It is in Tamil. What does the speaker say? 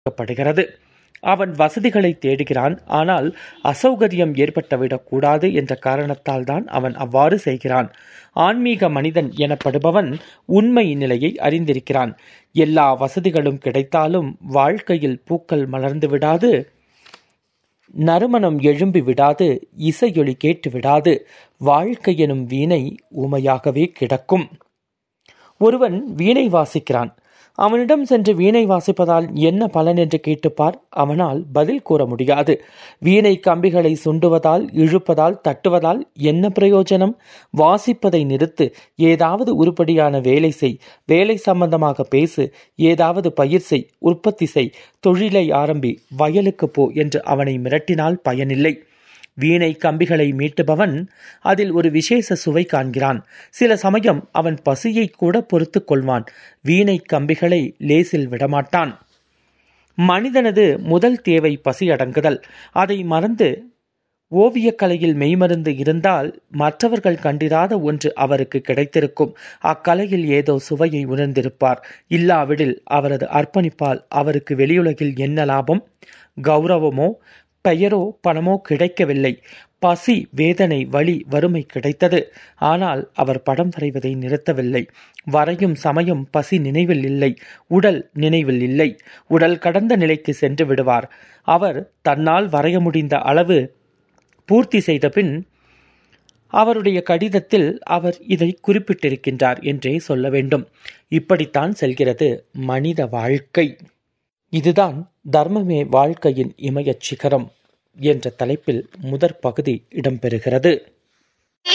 படுகிறது அவன் வசதிகளை தேடுகிறான் ஆனால் அசௌகரியம் ஏற்பட்டுவிடக் கூடாது என்ற காரணத்தால் தான் அவன் அவ்வாறு செய்கிறான் ஆன்மீக மனிதன் எனப்படுபவன் உண்மை நிலையை அறிந்திருக்கிறான் எல்லா வசதிகளும் கிடைத்தாலும் வாழ்க்கையில் பூக்கள் மலர்ந்து விடாது நறுமணம் எழும்பி விடாது இசையொலி கேட்டு விடாது வாழ்க்கை எனும் வீணை ஊமையாகவே கிடக்கும் ஒருவன் வீணை வாசிக்கிறான் அவனிடம் சென்று வீணை வாசிப்பதால் என்ன பலன் என்று கேட்டுப்பார் அவனால் பதில் கூற முடியாது வீணை கம்பிகளை சுண்டுவதால் இழுப்பதால் தட்டுவதால் என்ன பிரயோஜனம் வாசிப்பதை நிறுத்து ஏதாவது உருப்படியான வேலை செய் வேலை சம்பந்தமாக பேசு ஏதாவது பயிர் செய் உற்பத்தி செய் தொழிலை ஆரம்பி வயலுக்கு போ என்று அவனை மிரட்டினால் பயனில்லை வீணை கம்பிகளை மீட்டுபவன் அதில் ஒரு விசேஷ சுவை காண்கிறான் சில சமயம் அவன் பசியை கூட பொறுத்து கொள்வான் வீணை கம்பிகளை லேசில் விடமாட்டான் மனிதனது முதல் தேவை பசி அடங்குதல் அதை மறந்து ஓவியக்கலையில் மெய்மருந்து இருந்தால் மற்றவர்கள் கண்டிராத ஒன்று அவருக்கு கிடைத்திருக்கும் அக்கலையில் ஏதோ சுவையை உணர்ந்திருப்பார் இல்லாவிடில் அவரது அர்ப்பணிப்பால் அவருக்கு வெளியுலகில் என்ன லாபம் கௌரவமோ பெயரோ பணமோ கிடைக்கவில்லை பசி வேதனை வலி வறுமை கிடைத்தது ஆனால் அவர் படம் வரைவதை நிறுத்தவில்லை வரையும் சமயம் பசி நினைவில் இல்லை உடல் நினைவில் இல்லை உடல் கடந்த நிலைக்கு சென்று விடுவார் அவர் தன்னால் வரைய முடிந்த அளவு பூர்த்தி செய்த பின் அவருடைய கடிதத்தில் அவர் இதை குறிப்பிட்டிருக்கின்றார் என்றே சொல்ல வேண்டும் இப்படித்தான் செல்கிறது மனித வாழ்க்கை இதுதான் தர்மமே வாழ்க்கையின் இமயச் சிகரம் என்ற தலைப்பில் முதற் பகுதி இடம்பெறுகிறது